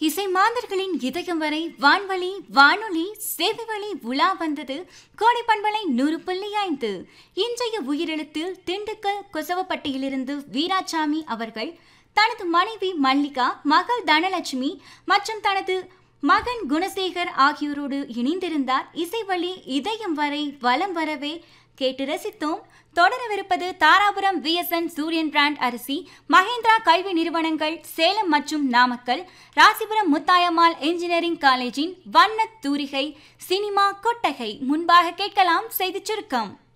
இசை மாந்தர்களின் இதயம் வரை வான்வழி வானொலி சேவை வழி உலா வந்தது கோடை பண்பலை நூறு புள்ளி ஐந்து இன்றைய உயிரெழுத்தில் திண்டுக்கல் கொசவப்பட்டியிலிருந்து வீராசாமி அவர்கள் தனது மனைவி மல்லிகா மகள் தனலட்சுமி மற்றும் தனது மகன் குணசேகர் ஆகியோரோடு இணைந்திருந்தார் இசைவழி இதயம் வரை வலம் வரவே கேட்டு ரசித்தோம் தொடரவிருப்பது தாராபுரம் விஎஸ்என் சூரியன் பிராண்ட் அரிசி மகேந்திரா கல்வி நிறுவனங்கள் சேலம் மற்றும் நாமக்கல் ராசிபுரம் முத்தாயம்மாள் என்ஜினியரிங் காலேஜின் வண்ணத் தூரிகை சினிமா கொட்டகை முன்பாக கேட்கலாம் செய்திச் சுருக்கம்